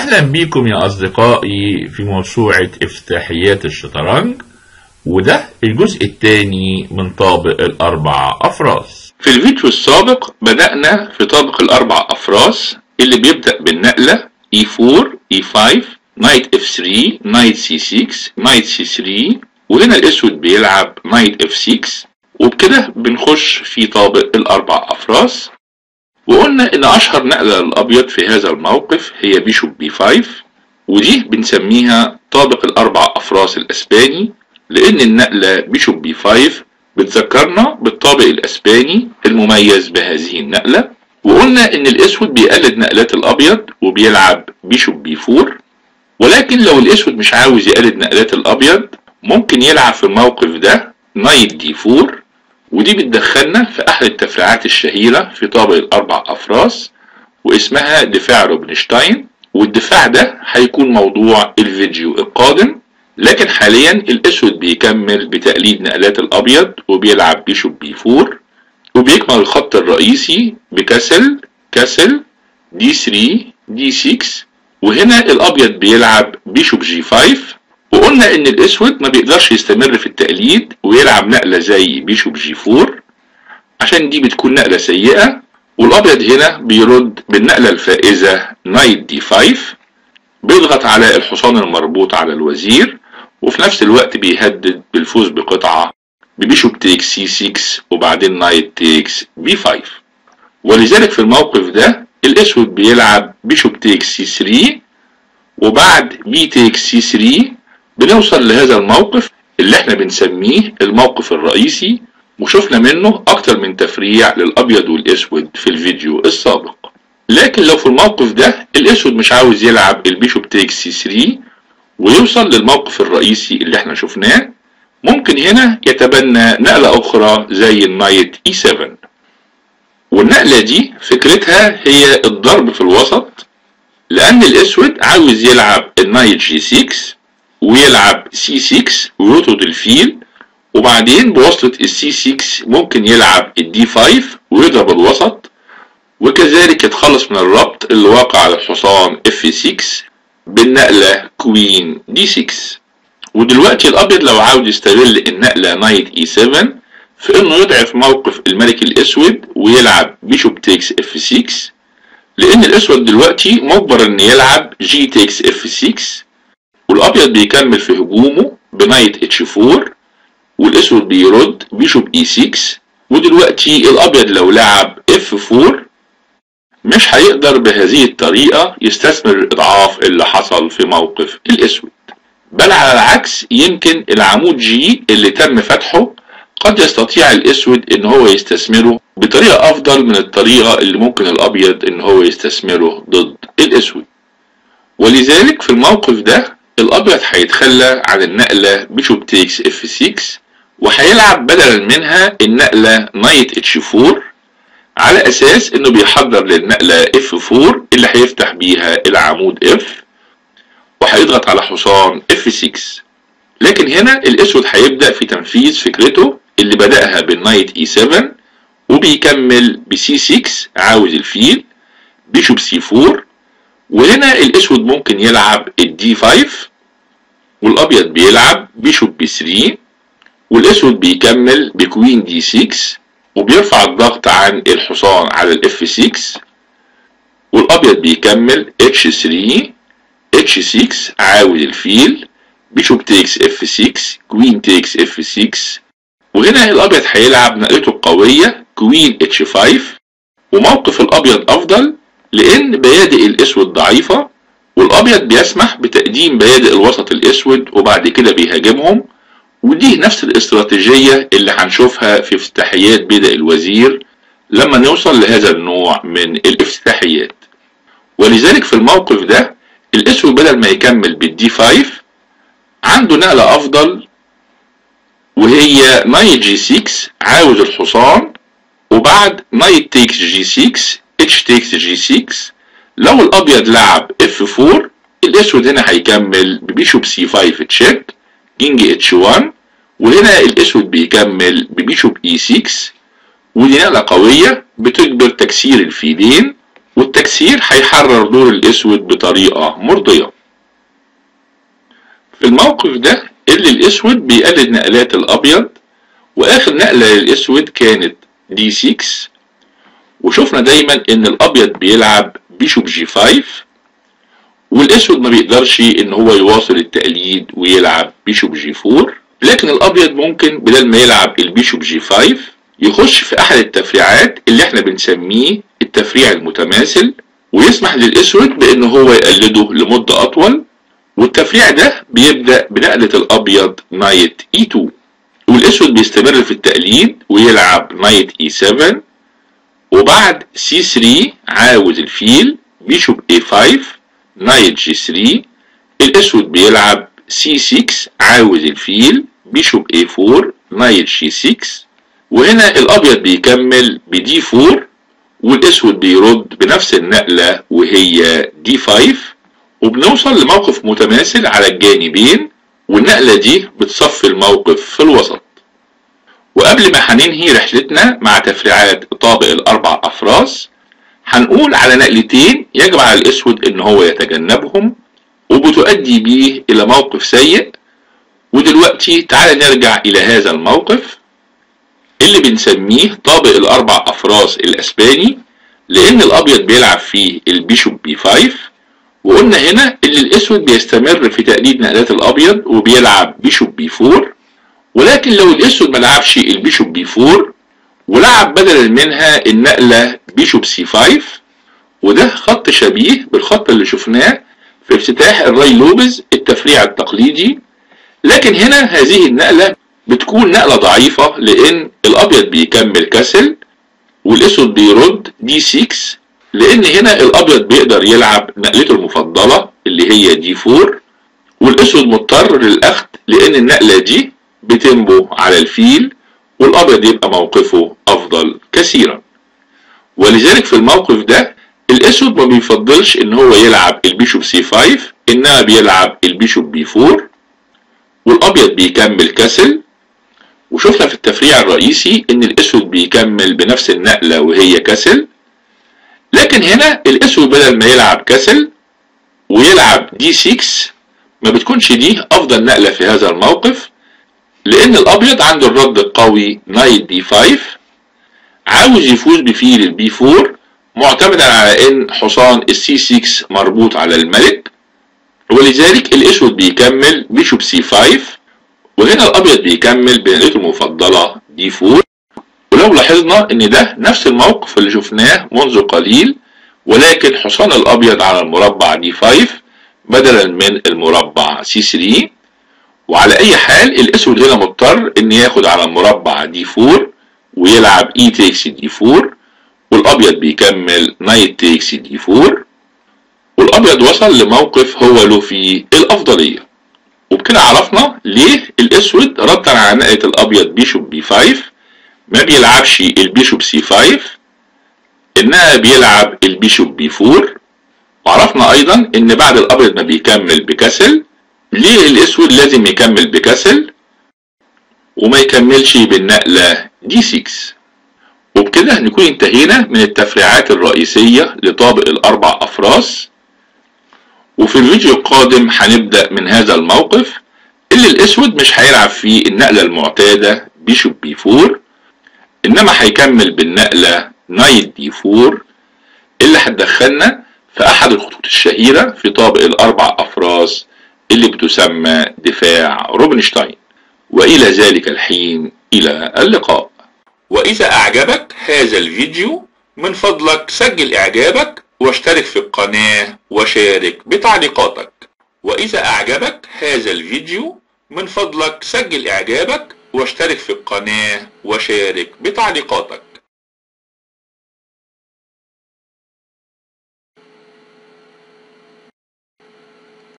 أهلا بكم يا أصدقائي في موسوعة افتتاحيات الشطرنج وده الجزء الثاني من طابق الأربع أفراس في الفيديو السابق بدأنا في طابق الأربع أفراس اللي بيبدأ بالنقلة E4 E5 نايت F3 نايت C6 نايت C3 وهنا الأسود بيلعب نايت F6 وبكده بنخش في طابق الأربع أفراس وقلنا إن أشهر نقلة للأبيض في هذا الموقف هي بيشوب بي 5 ودي بنسميها طابق الأربع أفراس الأسباني لأن النقلة بيشوب بي 5 بتذكرنا بالطابق الأسباني المميز بهذه النقلة وقلنا إن الأسود بيقلد نقلات الأبيض وبيلعب بيشوب بي 4 ولكن لو الأسود مش عاوز يقلد نقلات الأبيض ممكن يلعب في الموقف ده نايت دي 4 ودي بتدخلنا في أحد التفريعات الشهيرة في طابق الأربع أفراس واسمها دفاع روبنشتاين والدفاع ده هيكون موضوع الفيديو القادم لكن حاليا الأسود بيكمل بتقليد نقلات الأبيض وبيلعب بيشوب بي 4 وبيكمل الخط الرئيسي بكسل كسل دي 3 دي 6 وهنا الأبيض بيلعب بيشوب جي 5 وقلنا ان الاسود ما بيقدرش يستمر في التقليد ويلعب نقلة زي بيشوب جي 4 عشان دي بتكون نقلة سيئة والابيض هنا بيرد بالنقلة الفائزة نايت دي 5 بيضغط على الحصان المربوط على الوزير وفي نفس الوقت بيهدد بالفوز بقطعة ببيشوب تيكس سي 6 وبعدين نايت تيكس بي 5 ولذلك في الموقف ده الاسود بيلعب بيشوب تيكس سي 3 وبعد بي تيكس سي 3 بنوصل لهذا الموقف اللي احنا بنسميه الموقف الرئيسي وشفنا منه اكتر من تفريع للابيض والاسود في الفيديو السابق لكن لو في الموقف ده الاسود مش عاوز يلعب البيشوب تيكس سي 3 ويوصل للموقف الرئيسي اللي احنا شفناه ممكن هنا يتبنى نقلة اخرى زي النايت اي 7 والنقلة دي فكرتها هي الضرب في الوسط لان الاسود عاوز يلعب النايت جي 6 ويلعب سي 6 ويطرد الفيل وبعدين بوصلة السي 6 ممكن يلعب الدي 5 ويضرب الوسط وكذلك يتخلص من الربط اللي واقع على الحصان اف 6 بالنقلة كوين دي 6 ودلوقتي الابيض لو عاوز يستغل النقلة نايت اي 7 في انه يضعف موقف الملك الاسود ويلعب بيشوب تيكس اف 6 لان الاسود دلوقتي مجبر ان يلعب جي تيكس اف 6 والابيض بيكمل في هجومه بنايت اتش 4 والاسود بيرد بيشوب اي 6 ودلوقتي الابيض لو لعب اف 4 مش هيقدر بهذه الطريقة يستثمر الاضعاف اللي حصل في موقف الاسود بل على العكس يمكن العمود جي اللي تم فتحه قد يستطيع الاسود ان هو يستثمره بطريقة افضل من الطريقة اللي ممكن الابيض ان هو يستثمره ضد الاسود ولذلك في الموقف ده الابيض هيتخلى عن النقلة بيشوب تيكس اف 6 وهيلعب بدلا منها النقلة نايت اتش 4 على اساس انه بيحضر للنقلة اف 4 اللي هيفتح بيها العمود اف وهيضغط على حصان اف 6 لكن هنا الاسود هيبدأ في تنفيذ فكرته اللي بدأها بالنايت اي 7 وبيكمل بسي 6 عاوز الفيل بيشوب سي 4 وهنا الاسود ممكن يلعب الدي 5 والابيض بيلعب بيشوب بي 3 والاسود بيكمل بكوين دي 6 وبيرفع الضغط عن الحصان على الاف 6 والابيض بيكمل اتش 3 اتش 6 عاوز الفيل بيشوب تيكس اف 6 كوين تيكس اف 6 وهنا الابيض هيلعب نقلته القوية كوين اتش 5 وموقف الابيض افضل لان بيادق الاسود ضعيفة والابيض بيسمح بتقديم بيادق الوسط الاسود وبعد كده بيهاجمهم ودي نفس الاستراتيجية اللي هنشوفها في افتتاحيات بدء الوزير لما نوصل لهذا النوع من الافتتاحيات ولذلك في الموقف ده الاسود بدل ما يكمل بالدي 5 عنده نقلة افضل وهي نايت جي 6 عاوز الحصان وبعد نايت تيكس جي 6 اتش تيكس جي 6 لو الابيض لعب اف 4 الاسود هنا هيكمل ببيشوب سي 5 تشيك كينج اتش 1 وهنا الاسود بيكمل ببيشوب اي 6 ودي نقلة قوية بتجبر تكسير الفيلين والتكسير هيحرر دور الاسود بطريقة مرضية في الموقف ده اللي الاسود بيقلد نقلات الابيض واخر نقلة للاسود كانت دي 6 وشفنا دايما ان الابيض بيلعب بيشوب جي 5 والاسود ما بيقدرش ان هو يواصل التقليد ويلعب بيشوب جي 4 لكن الابيض ممكن بدل ما يلعب البيشوب جي 5 يخش في احد التفريعات اللي احنا بنسميه التفريع المتماثل ويسمح للاسود بان هو يقلده لمدة اطول والتفريع ده بيبدأ بنقلة الابيض نايت اي 2 والاسود بيستمر في التقليد ويلعب نايت اي 7 وبعد سي 3 عاوز الفيل بيشوب اي 5 نايت جي 3 الاسود بيلعب سي 6 عاوز الفيل بيشوب اي 4 نايت جي 6 وهنا الابيض بيكمل بدي 4 والاسود بيرد بنفس النقلة وهي دي 5 وبنوصل لموقف متماثل على الجانبين والنقلة دي بتصفي الموقف في الوسط وقبل ما هننهي رحلتنا مع تفريعات طابق الأربع أفراس هنقول على نقلتين يجب على الأسود إن هو يتجنبهم وبتؤدي بيه إلى موقف سيء ودلوقتي تعال نرجع إلى هذا الموقف اللي بنسميه طابق الأربع أفراس الأسباني لأن الأبيض بيلعب فيه البيشوب بي 5 وقلنا هنا ان الاسود بيستمر في تقليد نقلات الابيض وبيلعب بيشوب بي 4 ولكن لو الاسود ما لعبش البيشوب بي 4 ولعب بدلا منها النقلة بيشوب سي 5 وده خط شبيه بالخط اللي شفناه في افتتاح الراي لوبز التفريع التقليدي لكن هنا هذه النقلة بتكون نقلة ضعيفة لان الابيض بيكمل كسل والاسود بيرد دي 6 لان هنا الابيض بيقدر يلعب نقلته المفضلة اللي هي دي 4 والاسود مضطر للاخذ لان النقلة دي بتنبو على الفيل والابيض يبقى موقفه افضل كثيرا ولذلك في الموقف ده الاسود ما بيفضلش ان هو يلعب البيشوب سي 5 انما بيلعب البيشوب بي 4 والابيض بيكمل كسل وشفنا في التفريع الرئيسي ان الاسود بيكمل بنفس النقلة وهي كسل لكن هنا الاسود بدل ما يلعب كسل ويلعب دي 6 ما بتكونش دي افضل نقلة في هذا الموقف لان الابيض عنده الرد القوي نايت دي 5 عاوز يفوز بفيل البي 4 معتمدا على ان حصان السي 6 مربوط على الملك ولذلك الاسود بيكمل بيشوب سي 5 وهنا الابيض بيكمل بنقلته المفضلة دي 4 ولو لاحظنا ان ده نفس الموقف اللي شفناه منذ قليل ولكن حصان الابيض على المربع دي 5 بدلا من المربع سي 3 وعلى اي حال الاسود هنا مضطر ان ياخد على المربع دي 4 ويلعب اي تيكس دي 4 والابيض بيكمل نايت تيكس دي 4 والابيض وصل لموقف هو له فيه الافضليه وبكده عرفنا ليه الاسود ردا على نقله الابيض بيشوب بي 5 ما بيلعبش البيشوب سي 5 انها بيلعب البيشوب بي 4 وعرفنا ايضا ان بعد الابيض ما بيكمل بكسل ليه الاسود لازم يكمل بكسل وما يكملش بالنقلة دي 6 وبكده نكون انتهينا من التفريعات الرئيسية لطابق الاربع افراس وفي الفيديو القادم هنبدأ من هذا الموقف اللي الاسود مش هيلعب فيه النقلة المعتادة بيشوب بي 4 انما هيكمل بالنقلة نايت دي 4 اللي هتدخلنا في احد الخطوط الشهيرة في طابق الاربع افراس اللي بتسمى دفاع روبنشتاين والى ذلك الحين الى اللقاء واذا اعجبك هذا الفيديو من فضلك سجل اعجابك واشترك في القناة وشارك بتعليقاتك واذا اعجبك هذا الفيديو من فضلك سجل اعجابك واشترك في القناة وشارك بتعليقاتك